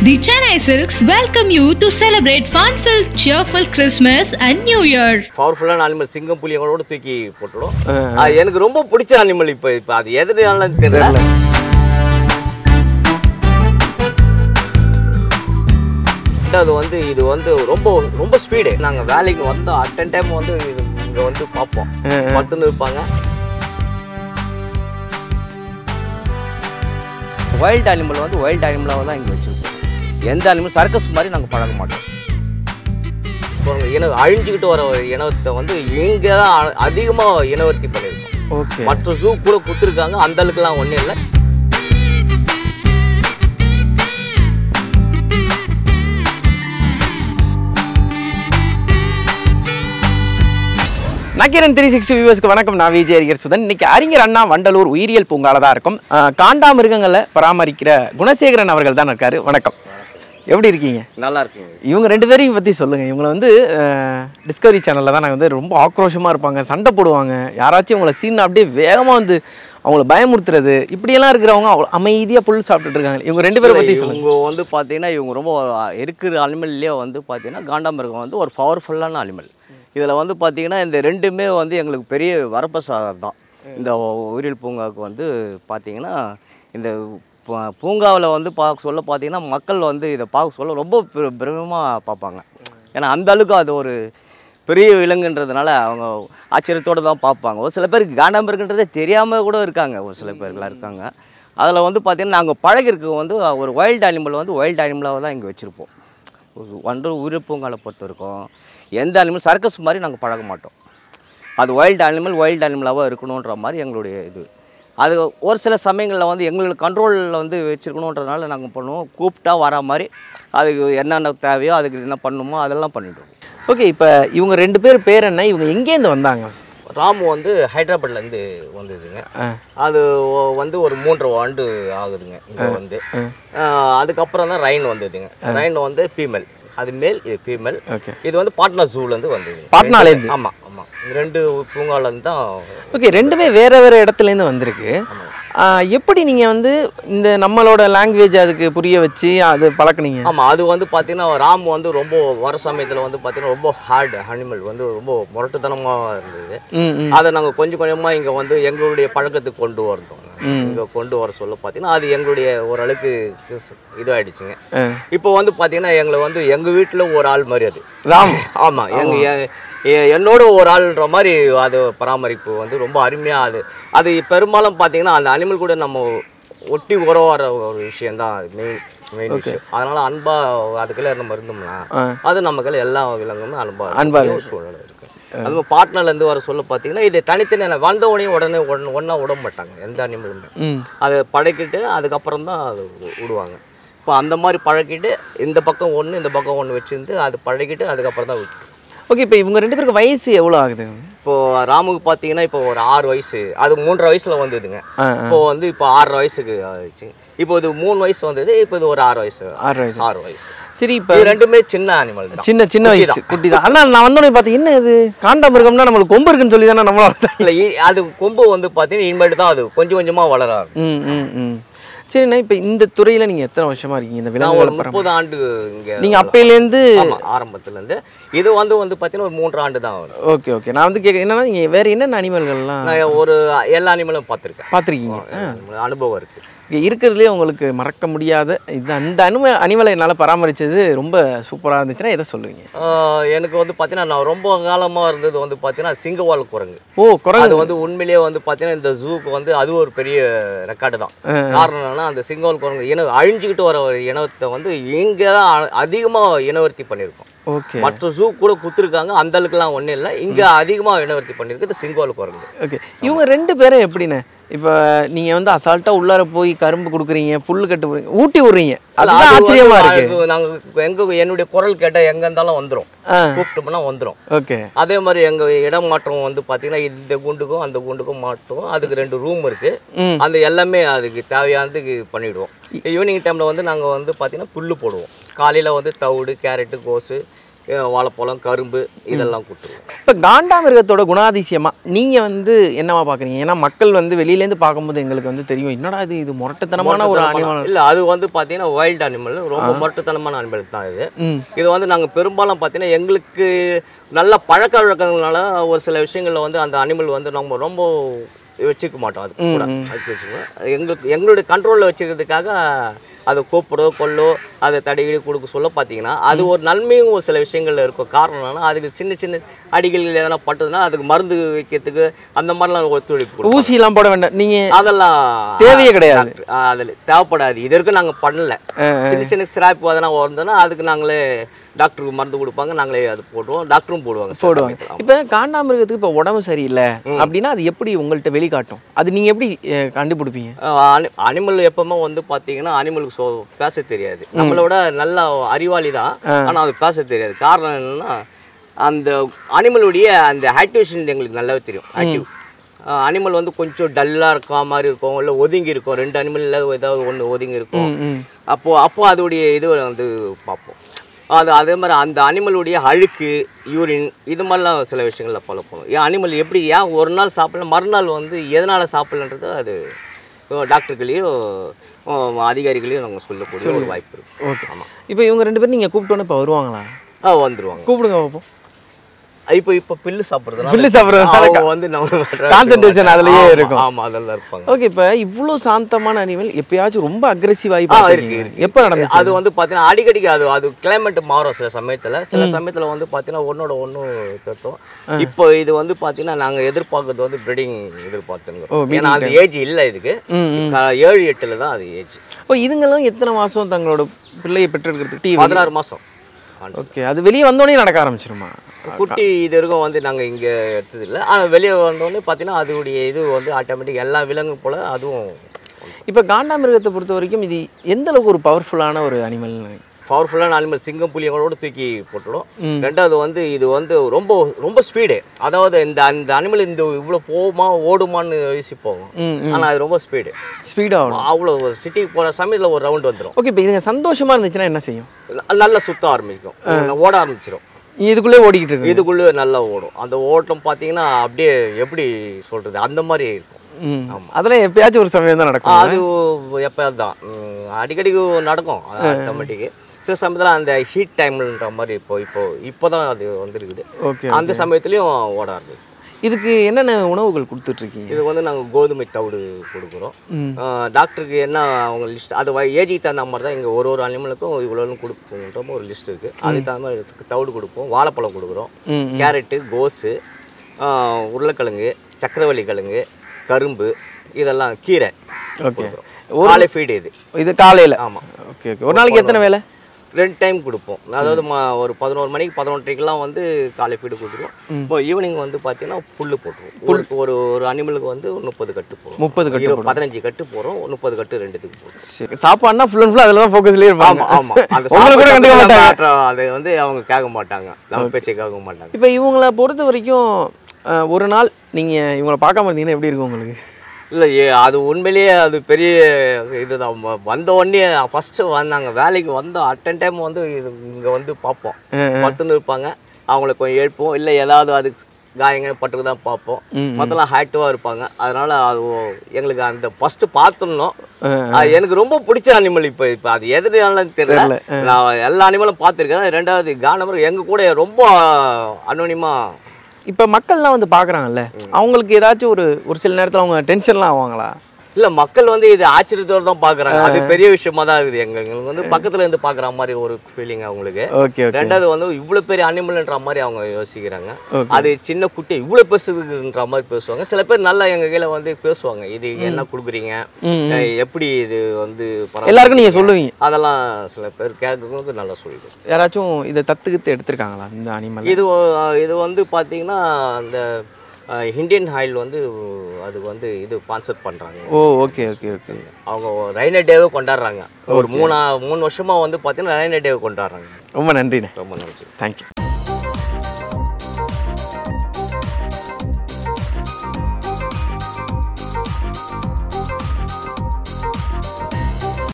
The Chennai Silks welcome you to celebrate fun-filled, cheerful Christmas and New Year. பவர்ஃபுல்லான animal சிங்கம் புலியங்களோட தூக்கி போட்டுடும் அது எனக்கு ரொம்ப பிடிச்ச அனிமல் இப்போ இப்போ அது எதுனால தெரியல அது வந்து இது வந்து ரொம்ப ரொம்ப ஸ்பீடு நாங்கள் வேலைக்கு வந்து அட்டன் டைம் வந்து இது இங்கே வந்து பார்ப்போம் படுத்துன்னு இருப்பாங்க வைல்டு அனிமல் வந்து வைல்டு அனிமலாக தான் இங்கே வச்சுருக்கோம் எந்த அனிமல் சர்க்கஸ் மாதிரி நாங்கள் பழக மாட்டோம் பாருங்க, இன அழிஞ்சுக்கிட்டு வர ஒரு இனத்தை வந்து இங்கே தான் அதிகமாக இனவர்த்தி பண்ணியிருக்கோம் ஓகே மற்ற ஜூ கூட கொடுத்துருக்காங்க அந்த அளவுக்குலாம் ஒன்றும் இல்லை நக்கீரன் த்ரீ சிக்ஸ்டி வியூவர்ஸ்க்கு வணக்கம் நான் விஜய் அறிஞர் சுதன் இன்னைக்கு அறிஞர் அண்ணா வண்டலூர் உயிரியல் பூங்கால தான் இருக்கும் அஹ், காண்டாமிருகங்களை பராமரிக்கிற குணசேகரன் அவர்கள் தான் இருக்காரு வணக்கம் எப்படி இருக்கீங்க நல்லா இருக்குங்க இவங்க ரெண்டு பேரையும் பற்றி சொல்லுங்கள் இவங்களை வந்து டிஸ்கவரி சேனலில் தான் நாங்கள் வந்து ரொம்ப ஆக்ரோஷமாக இருப்பாங்க சண்டை போடுவாங்க யாராச்சும் இவங்களை சீன் அப்படியே வேகமாக வந்து அவங்கள பயமுறுத்துறது இப்படியெல்லாம் இருக்கிறவங்க அவ்வளோ அமைதியாக புல் சாப்பிட்டுட்டு இருக்காங்க இவங்க ரெண்டு பேரை பற்றி சொல்லுங்கள் இவங்க வந்து பார்த்தீங்கன்னா இவங்க ரொம்ப இருக்கிற அனிமல்லையே வந்து பார்த்தீங்கன்னா காண்டாமிருகம் வந்து ஒரு பவர்ஃபுல்லான அனிமல் இதில் வந்து பார்த்தீங்கன்னா இந்த ரெண்டுமே வந்து எங்களுக்கு பெரிய வரப்பிரசாதம் தான் இந்த உயிரியல் பூங்காவுக்கு வந்து பார்த்தீங்கன்னா இந்த பூங்காவில் வந்து பார்க்க சொல்ல பார்த்தீங்கன்னா மக்கள் வந்து இதை பார்க்க சொல்ல ரொம்ப பிரமமாக பார்ப்பாங்க ஏன்னா அந்த அளவுக்கு அது ஒரு பெரிய விலங்குன்றதுனால அவங்க ஆச்சரியத்தோடு தான் பார்ப்பாங்க ஒரு சில பேருக்கு காண்டாமிருகன்றதே தெரியாமல் கூட இருக்காங்க ஒரு சில பேர்லாம் இருக்காங்க அதில் வந்து பார்த்திங்கன்னா நாங்கள் பழகிருக்கு வந்து ஒரு வைல்டு அனிமல் வந்து வைல்டு அனிமலாக தான் இங்கே வச்சுருப்போம் ஒன்று உயிரிப்பூங்காலை பொறுத்த வரைக்கும் எந்த அனிமல் சர்க்கஸ் மாதிரி நாங்கள் பழக மாட்டோம் அது வைல்டு அனிமல் வைல்டு அனிமலாக இருக்கணுன்ற மாதிரி எங்களுடைய இது அது ஒரு சில சமயங்களில் வந்து எங்களுக்கு கண்ட்ரோலில் வந்து வச்சுருக்கணுன்றதுனால நாங்கள் பண்ணுவோம் கூப்பிட்டா வர மாதிரி அதுக்கு என்னென்ன தேவையோ அதுக்கு என்ன பண்ணணுமோ அதெல்லாம் பண்ணிவிடுவோம் ஓகே இப்போ இவங்க ரெண்டு பேர் பேர் என்ன இவங்க எங்கேருந்து வந்தாங்க ராமு வந்து ஹைதராபாத்லேருந்து வந்ததுங்க ஆ அது ஒ- வந்து ஒரு மூன்றரை ஆண்டு ஆகுதுங்க இங்கே வந்து ஆஹ் அதுக்கப்புறம் தான் ரைன் வந்ததுங்க ரைன் வந்து ஃபீமேல் அது மேல் இது ஃபீமேல் ஓகே இது வந்து பாட்னா ஜூலேருந்து வந்தது பாட்னாலேருந்து? ஆமாம் ஆமாம் ரெண்டு பூங்காலேருந்து தான் ஓகே ரெண்டுமே வேற வேற இடத்துலேருந்து வந்திருக்கு ஆ, எப்படி நீங்கள் வந்து இந்த நம்மளோட லாங்குவேஜ் அதுக்கு புரிய வச்சு அது பழக்குனீங்க ஆமாம் அது வந்து பார்த்தீங்கன்னா ராம் வந்து ரொம்ப வர சமயத்தில் வந்து பார்த்தீங்கன்னா ரொம்ப ஹார்டு அனிமல் வந்து ரொம்ப முரட்டுத்தனமாக இருந்தது ம் ம் அதை நாங்கள் கொஞ்சம் கொஞ்சமாக இங்கே வந்து எங்களுடைய பழக்கத்துக்கு கொண்டு வரதோம் ம். இங்கே கொண்டு வர சொல்ல பார்த்தீங்கன்னா அது எங்களுடைய ஓரளவுக்கு இதாகிடுச்சுங்க ஆ. இப்போ வந்து பார்த்தீங்கன்னா எங்களை வந்து எங்கள் வீட்டில் ஒரு ஆள் மாதிரி அது ராம் ஆமாம் எங்கள் எ- எ- என்னோட ஒரு ஆள்ன்ற மாதிரி அது பராமரிப்பு வந்து ரொம்ப அருமையாக அது அது பெரும்பாலும் பார்த்தீங்கன்னா அந்த அனிமல் கூட நம்ம ஒட்டி உறவாற ஒரு விஷயந்தான் மெயின் மெயின் விஷயம் அதனால அன்பா அதுக்குள்ள நம்ம இருந்தோம்னா ஆ. அது நமக்குள்ள எல்லா விலங்குமே அன்பா அன்பா இருக்கக்கூடிய ஒரு சூழ்நிலை இருக்கு அது பார்ட்னர்ல இருந்து வர சொல்ல பார்த்தீங்கன்னா இது தனித்தனி வந்த உடனே உடனே உடனே ஒன்றா விட மாட்டாங்க எந்த அனிமலுமே ம் அதை பழக்கிட்டு அதுக்கப்புறம் தான் அது வி- விடுவாங்க இப்போ அந்த மாதிரி பழக்கிட்டு இந்த பக்கம் ஒன்று இந்த பக்கம் ஒன்று வச்சிருந்து அது பழக்கிட்டு அதுக்கப்புறம் தான் விட்டு ஓகே இப்போ இவங்க ரெண்டு பேருக்கு வயசு எவ்வளோ ஆகுது இப்போது ராமுக்கு பார்த்தீங்கன்னா இப்போ ஒரு ஆறு வயசு அது மூன்றரை வயசில் வந்ததுங்க ஆ இப்போ வந்து இப்போ ஆறரை வயசுக்கு ஆச்சு இப்போ இது மூணு வயசு வந்தது இப்போ இது ஒரு ஆறு வயசு ஆறு வயசு ஆறு வயசு சரி இப்போ இது ரெண்டுமே சின்ன அனிமல் தான் சின்ன சின்ன வயசு குட்டி தான் ஆனால் நான் வந்தோடனே பார்த்தேன் என்ன இது காண்டாமிருகம்னா நம்மளுக்கு கொம்பு இருக்குன்னு சொல்லி தானே நம்மள வளர்த்தேன் இல்லை அது கொம்பு வந்து பார்த்தீங்கன்னா இனிமேட்டு தான் அது கொஞ்சம் கொஞ்சமாக வளர ஆரம்பிக்கும். ம் ம் ம் சரிண்ணா இப்போ இந்த துறையில் நீங்கள் எத்தனை வருஷமா இருக்கீங்க இந்த நான் ஒரு விலங்குகள் பராமரி முப்பது ஆண்டு இங்கே நீங்கள் அப்பையிலேருந்து ஆமாம் ஆரம்பத்துலேருந்து இது வந்து வந்து பார்த்தீங்கன்னா ஒரு மூன்று ஆண்டு தான் வரும் ஓகே ஓகே நான் வந்து கேட்க என்னன்னா நீங்கள் வேறு என்னென்ன அனிமல்கள்லாம் நான் ஒரு எல்லா அனிமலும் பார்த்துருக்கேன் பார்த்துருக்கீங்க அனுபவம் இருக்குது இங்கே இருக்கிறதுலே உங்களுக்கு மறக்க முடியாத இது அந்த அனிம அனிமலை என்னால் பராமரித்தது ரொம்ப சூப்பராக இருந்துச்சுன்னா எதை சொல்லுவீங்க ஆஹ் எனக்கு வந்து பார்த்தீங்கன்னா நான் ரொம்ப காலமாக இருந்தது வந்து பார்த்தீங்கன்னா சிங்கவால் குரங்கு ஓ குரங்கு அது வந்து உண்மையிலேயே வந்து பார்த்தீங்கன்னா இந்த ஜூக்கு வந்து அது ஒரு பெரிய ரெக்கார்டு தான் காரணம் என்னன்னா அந்த சிங்கவால் குரங்கு இன அழிஞ்சுக்கிட்டு வர ஒரு இனத்தை வந்து இங்கே தான் அதிகமாக இனவர்த்தி பண்ணியிருக்கோம் ஓகே மற்ற ஜூ கூட குத்துருக்காங்க அந்த அளவுக்குலாம் ஒன்றும் இல்லை இங்கே அதிகமாக இனவர்த்தி பண்ணியிருக்கு சிங்கவால் குரங்கு ஓகே இவங்க ரெண்டு பேரும் எப்படிண்ணே இப்போ நீங்கள் வந்து அசால்ட்டாக உள்ளார போய் கரும்பு கொடுக்குறீங்க புல் கட்டு போடுறீங்க ஊட்டி விடுறீங்க அதுதான் அது ஆச்சரியமா வந்து இருக்கு அது நாங்க எங்க என்னுடைய குரல் கேட்டால் எங்க இருந்தாலும் வந்துரும் ஆ கூப்பிட்டோம்னா வந்துரும் ஓகே அதே மாதிரி எங்க இடம் மாற்றம் வந்து பாத்தீங்கன்னா இந்த குண்டுக்கும் அந்த குண்டுக்கும் மாட்டுவோம் அதுக்கு ரெண்டு ரூம் இருக்கு ம் அந்த எல்லாமே அதுக்கு தேவையானதுக்கு பண்ணிடுவோம் ஈவினிங் டைம்ல வந்து நாங்க வந்து பாத்தீங்கன்னா புல்லு போடுவோம் காலையில வந்து தவிடு கேரட்டு கோஸு அஹ் வாழைப்பழம் கரும்பு இதெல்லாம் கொடுத்துருவோம் இப்போ காண்டாமிருகத்தோட குணாதிசயமா நீங்க வந்து என்னவா பாக்குறீங்க ஏன்னா மக்கள் வந்து வெளியிலேருந்து பார்க்கும்போது எங்களுக்கு வந்து தெரியும் என்னடா இது இது முரட்டுத்தனமான ஒரு அனிமல் இல்ல அது வந்து பாத்தீங்கன்னா வைல்ட் அனிமல் ரொம்ப முரட்டுத்தனமான அனிமல் தான் இது ம் இது வந்து நாங்க பெரும்பாலும் பாத்தீங்கன்னா எங்களுக்கு நல்ல பழக்க வழக்கங்களால ஒரு சில விஷயங்கள்ல வந்து அந்த அனிமல் வந்து நம்ம ரொம்ப வச்சுக்க மாட்டோம் அது கூட அதுக்கு வச்சுக்குவோம் எங்களுக்கு எங்களுடைய கண்ட்ரோலில் வச்சுக்கிறதுக்காக அதை கூப்பிடோ கொள்ளோ அதை தடையிடி கொடுக்க சொல்ல பார்த்தீங்கன்னா அது ஒரு நன்மையும் ஒரு சில விஷயங்கள்ல இருக்கும் காரணம் என்னன்னா அதுக்கு சின்ன சின்ன அடிகள் எதனா பட்டதுன்னா அதுக்கு மருந்து வைக்கிறதுக்கு அந்த மாதிரிலாம் ஒத்துழைப்பு கொடுப்போம். ஊசி எல்லாம் போட வேண்டாம் நீங்க அதெல்லாம் தேவையே கிடையாது. டாக்டர், ஆ, அதுல தேவைப்படாது இது வரைக்கும் நாங்க பண்ணல சின்ன சின்ன சிராய்ப்பு அதனா வந்ததுன்னா அதுக்கு நாங்களே டாக்டருக்கு மருந்து கொடுப்பாங்க நாங்களே அது போடுவோம் டாக்டரும் போடுவாங்க சில போடுவாங்க சமயத்துல. இப்போ காண்டாமிருகத்துக்கு இப்போ உடம்பு சரியில்லை அப்படின்னா அது எப்படி உங்கள்கிட்ட வெளிக்காட்டும் அது நீங்க எப்படி அஹ், கண்டுபிடிப்பீங்க அனிமல் எப்பவுமே வந்து பாத்தீங்கன்னா அனிமலுக்கு சொ பேச தெரியாது நம்மளோட நல்ல அறிவாளி தான் ஆனா அது பேச தெரியாது காரணம் என்னன்னா அந்த அனிமலுடைய அந்த ஆக்டிவேஷன் எங்களுக்கு நல்லாவே தெரியும் ஆக்டிவ் அனிமல் வந்து கொஞ்சம் டல்லாக இருக்கா மாதிரி இருக்கும் இல்லை ஒதுங்கி இருக்கும் ரெண்டு அனிமலில் ஏதாவது ஒன்று ஒதுங்கி இருக்கும் ம் அப்போ அப்போ அதோடைய இது வந்து பார்ப்போம் அது அதே மாதிரி அந்த அனிமலுடைய அழுக்கு யூரின் இது மாதிரிலாம் சில விஷயங்கள்ல ஃபாலோ பண்ணும் ஏன் அனிமல் எப்படி ஏன் ஒரு நாள் சாப்பிடல மறுநாள் வந்து எதனால் சாப்பிடலன்றது அது டாக்டர்களையும் அதிகாரிகளையும் நாங்கள் சொல்லக்கூடிய ஒரு வாய்ப்பு இருக்கு ஓகே ஆமாம் இப்போ இவங்க ரெண்டு பேரும் நீங்க கூப்பிட்டோன்னே இப்போ வருவாங்களா ஆ வந்துருவாங்க கூப்பிடுங்க பார்ப்போம் இப்போ இப்போ பில்லு சாப்பிட்றதுனால பில்லு சாப்பிட்றதுனால அவங்க வந்து நம்ம Concentration அதுலயே ஆமா, இருக்கும். ஆமா அதெல்லாம் இருப்பாங்க ஓகே இப்போ இவ்வளோ சாந்தமான அனிமல் எப்பயாச்சும் ரொம்ப அக்ரெசிவ் ஆகி ஆ, இருக்கு, பார்த்துருக்கீங்க இருக்கு. எப்போ நடந்துச்சு அது வந்து பார்த்தீங்கன்னா அடிக்கடிக்கு அது அது கிளைமேட் மாறும் சில சமயத்தில் சில சமயத்தில் வந்து பார்த்தீங்கன்னா ஒன்னோட ஒன்று கத்தும் இப்போ இது வந்து பார்த்தீங்கன்னா நாங்கள் எதிர்பார்க்கறது வந்து ப்ரீடிங் ஓ, எதிர்பார்த்துங்க ஏன்னா அந்த ஏஜ் இல்லை இதுக்கு ம் ம் க- ஏழு எட்டில் தான் அது ஏஜ் ஓ இதுங்கெல்லாம் எத்தனை மாதம் தங்களோட பிள்ளையை பெற்றெடுக்கிறதுக்கு டீ பதினாறு மாதம் ஓகே அது வெளியே வந்தோடனே நடக்க ஆரம்பிச்சிருமா குட்டி இது வரைக்கும் வந்து நாங்கள் இங்கே எடுத்தது இல்லை ஆனால் வெளியே வந்தோடனே பார்த்தீங்கன்னா அதோடைய இது வந்து ஆட்டோமேட்டிக் எல்லா விலங்கு போல் அதுவும் இப்போ காண்டாமிருகத்தை பொறுத்த வரைக்கும் இது எந்த அளவுக்கு ஒரு பவர்ஃபுல்லான ஒரு அனிமல் பவர்ஃபுல்லான அனிமல் சிங்கம் புலியங்களோட தூக்கி போட்டுடும் ம். ரெண்டாவது வந்து இது வந்து ரொம்ப ரொம்ப ஸ்பீடு அதாவது இந்த அந்த அனிமல் இந்த இவ்வளோ போகுமா ஓடுமான்னு யோசி போகும் ம் ம் ஆனால் அது ரொம்ப ஸ்பீடு ஸ்பீடாக ஆகணும் அவ்வளோ ஒரு சிட்டிக்கு போகிற சமயத்தில் ஒரு ரவுண்ட் வந்துடும் ஓகே இப்போ இதுங்க சந்தோஷமா இருந்துச்சுன்னா என்ன செய்யும் நல்லா சுத்த ஆரம்பிக்கும் ஓட ஆரம்பிச்சிடும் இதுக்குள்ளே ஓடிக்கிட்டு இருக்கு இதுக்குள்ளே நல்லா ஓடும் அந்த ஓட்டம் பார்த்தீங்கன்னா அப்படியே எப்படி சொல்கிறது அந்த மாதிரி இருக்கும் ம் அதெல்லாம் எப்பயாச்சும் ஒரு சமயம் தான் நடக்கும் அது எப்போயாவது தான் ம், அடிக்கடிக்கு நடக்கும் ஆட்டோமேட்டிக்கு சில சமயத்தில் அந்த ஹீட் டைம்ன்ற மாதிரி இப்போ இப்போ இப்போ தான் அது வந்துருக்குது ஓகே அந்த சமயத்துலேயும் ஓட ஆரம்பிக்கும் இதுக்கு என்னென்ன உணவுகள் கொடுத்துட்ருக்கீங்க இது வந்து நாங்கள் கோதுமை தவிடு கொடுக்குறோம் ம் ஆஹ் டாக்டருக்கு என்ன அவங்க லிஸ்ட் அது ஏஜிக்கு தகுந்த மாதிரி தான் இங்கே ஒரு ஒரு அனிமலுக்கும் இவ்வளோன்னு கொடுப்போன்ற ஒரு லிஸ்ட் இருக்குது அதுக்கு தகுந்த மாதிரி இதுக்கு தவிடு கொடுப்போம் வாழைப்பழம் கொடுக்குறோம் ம் கேரட்டு கோஸு ஆஹ் உருளைக்கிழங்கு சக்கரவள்ளி கிழங்கு கரும்பு இதெல்லாம் கீரை ஓகே காலை ஃபீடு இது இது காலையில் ஆமாம் ஓகே ஓகே ஒரு நாளைக்கு எத்தனை வேலை ரெண்டு டைம் கொடுப்போம் அதாவது ம- ஒரு பதினோரு மணிக்கு பதினொன்றரைக்கெல்லாம் வந்து காலை ஃபீடு கொடுத்துருவோம் இப்போ ஈவினிங் வந்து பார்த்தீங்கன்னா புல் போட்டுருவோம் ஒரு ஒரு ஒரு அனிமலுக்கு வந்து ஒரு முப்பது கட்டு போகிறோம் முப்பது கட்டு இருபது பதினஞ்சு கட்டு போகிறோம் முப்பது கட்டு ரெண்டுத்துக்கு போடுறோம் சரி சாப்பாடுனா ஃபுல் அண்ட் ஃபுல் அதில் தான் ஃபோக்கஸ்லேயே இருப்பாங்க ஆமா ஆமா அந்த உங்களை கூட சாப்பாடு கண்டுக்க மாட்டாங்க மாற்றம் அதை வந்து அவங்க கேட்க மாட்டாங்க நம்ம பேச்சை கேட்க மாட்டாங்க இப்போ இவங்கள பொறுத்த வரைக்கும் அஹ், ஒரு நாள் நீங்கள் இவங்கள பார்க்காம இருந்தீங்கன்னா எப்படி இருக்கும் உங்களுக்கு இல்லை ஏ அது உண்மையிலேயே அது பெரிய இதுதான் வ- வந்த உடனே ஃபஸ்ட்டு வந்தாங்க வேலைக்கு வந்த அட்டன் டைம் வந்து இது இங்கே வந்து பார்ப்போம் பத்துன்னு இருப்பாங்க அவங்கள கொஞ்சம் எழுப்போம் இல்லை ஏதாவது அதுக்கு காயங்க பட்டுக்கு தான் பார்ப்போம் ம், மற்றெல்லாம் ஆக்டிவாக இருப்பாங்க அதனால அது ஒ- எங்களுக்கு அந்த ஃபஸ்ட்டு பார்த்துடணும் அஹ், அது எனக்கு ரொம்ப பிடிச்ச அனிமல் இப்போ இப்போ அது எதுனாலும் தெரியல நான் எல்லா அனிமலும் பார்த்துருக்கேன் ரெண்டாவது கானமரம் எங்கள் கூட ரொம்ப அனோனிமாக இப்போ மக்கள்லாம் வந்து பார்க்குறாங்கல்ல அவங்களுக்கு ஏதாச்சும் ஒரு ஒரு சில நேரத்தில் அவங்க டென்ஷன்லாம் ஆவாங்களா இல்ல மக்கள் வந்து இது ஆச்சரியத்தோட தான் பாக்குறாங்க அது பெரிய விஷயமா தான் இருக்குது எங்க எங்களுக்கு வந்து பக்கத்துல இருந்து பாக்குற மாதிரி ஒரு ஃபீலிங் அவங்களுக்கு ஓகே ஓகே ரெண்டாவது வந்து இவ்வளவு பெரிய அனிமல்ன்ற மாதிரி அவங்க யோசிக்கிறாங்க Okay. அது சின்ன குட்டி இவ்வளவு பெருசுன்ற மாதிரி பேசுவாங்க சில பேர் நல்லா எங்க கீழே வந்து பேசுவாங்க இது என்ன கொடுக்குறீங்க ம் அஹ் எப்படி இது வந்து பராமரிக்கிறீங்க? எல்லாருக்கும் நீங்கள் சொல்லுவீங்க அதெல்லாம் சில பேர் கேட்கறதுக்கு நல்லா சொல்லிடுவோம் யாராச்சும் இதை தத்துக்கித்து எடுத்திருக்காங்களா இந்த அனிமல் இது ஒ- இது வந்து பாத்தீங்கன்னா அந்த அஹ், இந்தியன் ஆயில் வந்து அதுக்கு வந்து இது ஸ்பான்சர் பண்றாங்க ஓ ஓகே ஓகே ஓகே அவங்க ரைனர் டேவே கொண்டாடுறாங்க ஒரு மூணா மூணு வருஷமா வந்து பார்த்தீங்கன்னா ரைனர் டேவை கொண்டாடுறாங்க ரொம்ப நன்றிண்ணே ரொம்ப நன்றி தேங்க்யூ